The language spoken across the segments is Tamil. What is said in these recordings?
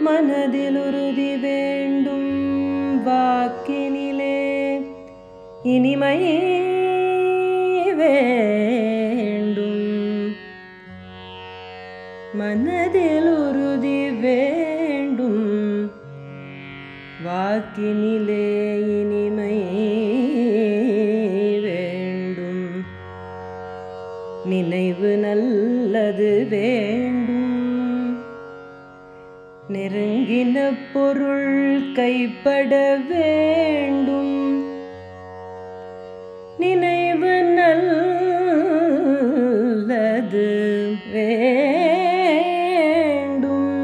மனதில் உறுதி வேண்டும் வாக்கினிலே இனிமை வேண்டும் மனதில் உறுதி வேண்டும் வாக்கினிலே இனிமை வேண்டும் நினைவு நல்லது வேண்டும் நெருங்கின பொருள் கைப்பட வேண்டும் நினைவு நல்லது வேண்டும்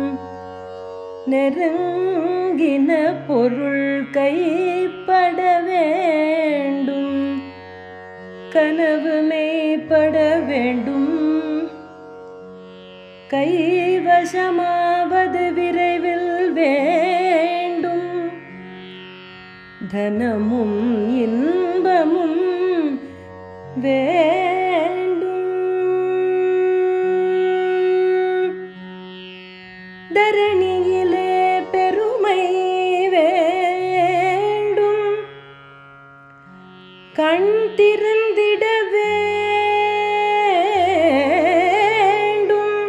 நெருங்கின பொருள் கைப்பட வேண்டும் கனவு மெய்ப்பட வேண்டும் கைவசமாவது விரைவில் வேண்டும் தனமும் இன்பமும் வேண்டும் தரணியிலே பெருமை வேண்டும் கண் திறந்திட வேண்டும்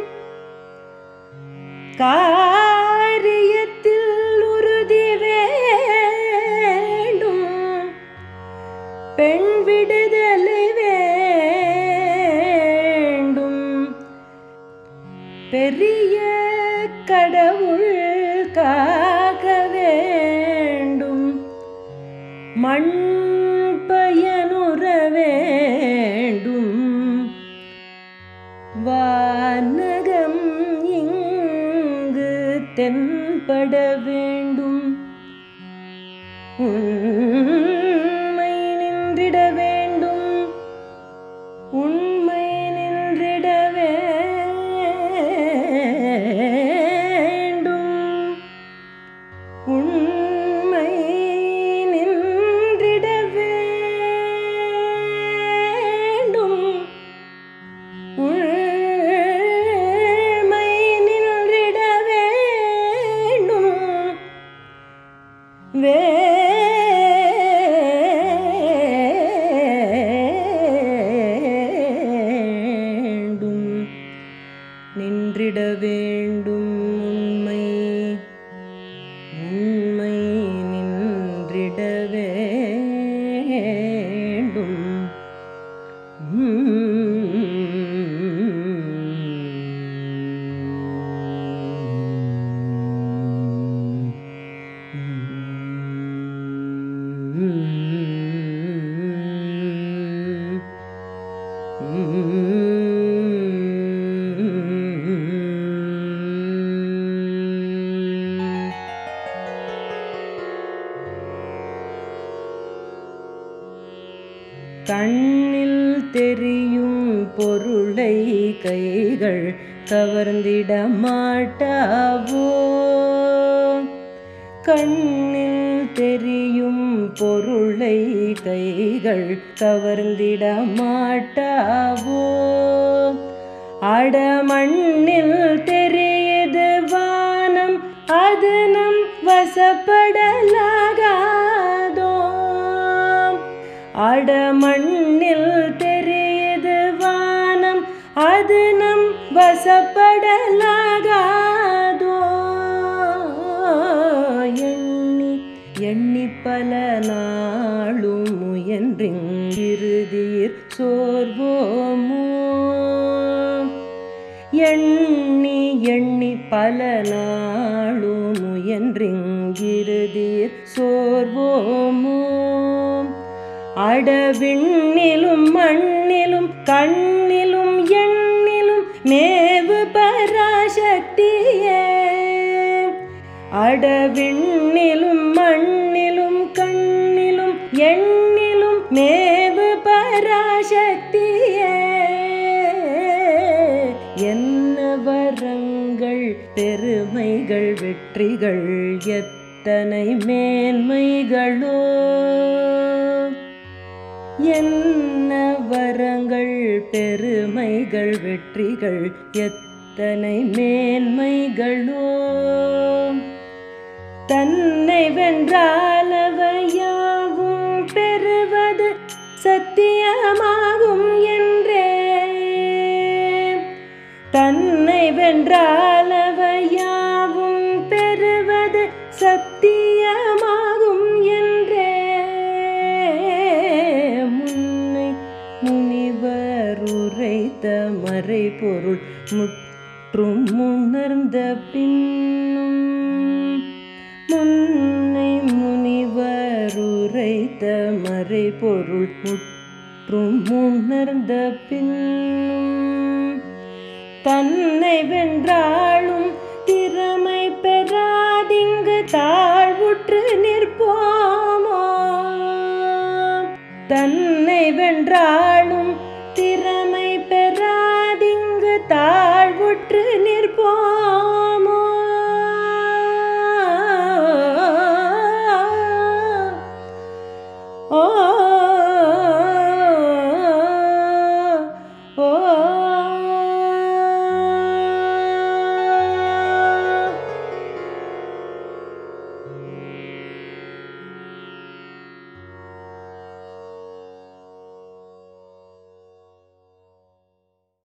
காரியத்தில் உறுதி வேண்டும் பெண் விடுதலை வேண்டும் பெரிய கடவுள் காக்க வேண்டும் மண் பயனுற வேண்டும் வானகம் இங்கு தென்பட வேண்டும் உண்மை நின்றிட வேண்டும் உண்மை நின்றிட வேண்டும் உண்மை நின்றிட வேண்டும் உண்மை நின்றிட வேண்டும் வேண்டும் நின்றிட வேண்டும் உண்மை உண்மை நின்றிட வேண்டும் கண்ணில் தெரியும் பொருளை கைகள் கவர்ந்திட மாட்டாவோ கண்ணில் தெரியும் பொருளை கைகள் கவர்ந்திட மாட்டாவோ அடமண்ணில் தெரியுது வானம் அது நம் வசப்படலாகாதோ அடமண்ணில் தெரியுது வானம் அது நம் வசப்படலாகாதோ எண்ணி எண்ணி பல நாளும் முயன்றிருதீர் சோர்வோமோ எண்ணி எண்ணி பல நாளும் முயன்றிருதீர் சோர்வோமோ அடவிண்ணிலும் மண்ணிலும் கண்ணிலும் எண்ணிலும் மேவு பராசக்தியே அடவிண்ணிலும் மண்ணிலும் கண்ணிலும் எண்ணிலும் மேவு பராசக்தியே என்ன வரங்கள் பெருமைகள் வெற்றிகள் எத்தனை மேன்மைகளோ என்ன வரங்கள் பெருமைகள் வெற்றிகள் எத்தனை எத்தனை மேன்மைகளோ தன்னை வென்றாலவையாவும் பெறுவது சத்தியமாகும் என்றே தன்னை வென்றாலவையாவும் பெறுவது சத்தியமாகும் என்றே முன்னை முனிவர் உரைத்த மறைபொருள் முற்றும் உணர்ந்த பின்னும் முன்னை முனிவர் உரைத்த மறைபொருள் முற்றும் உணர்ந்த பின்னும் தன்னை வென்றாலும் திறமை பெறாதிங்கு தாழ்வுற்று நிற்போமோ தன்னை வென்றாலும்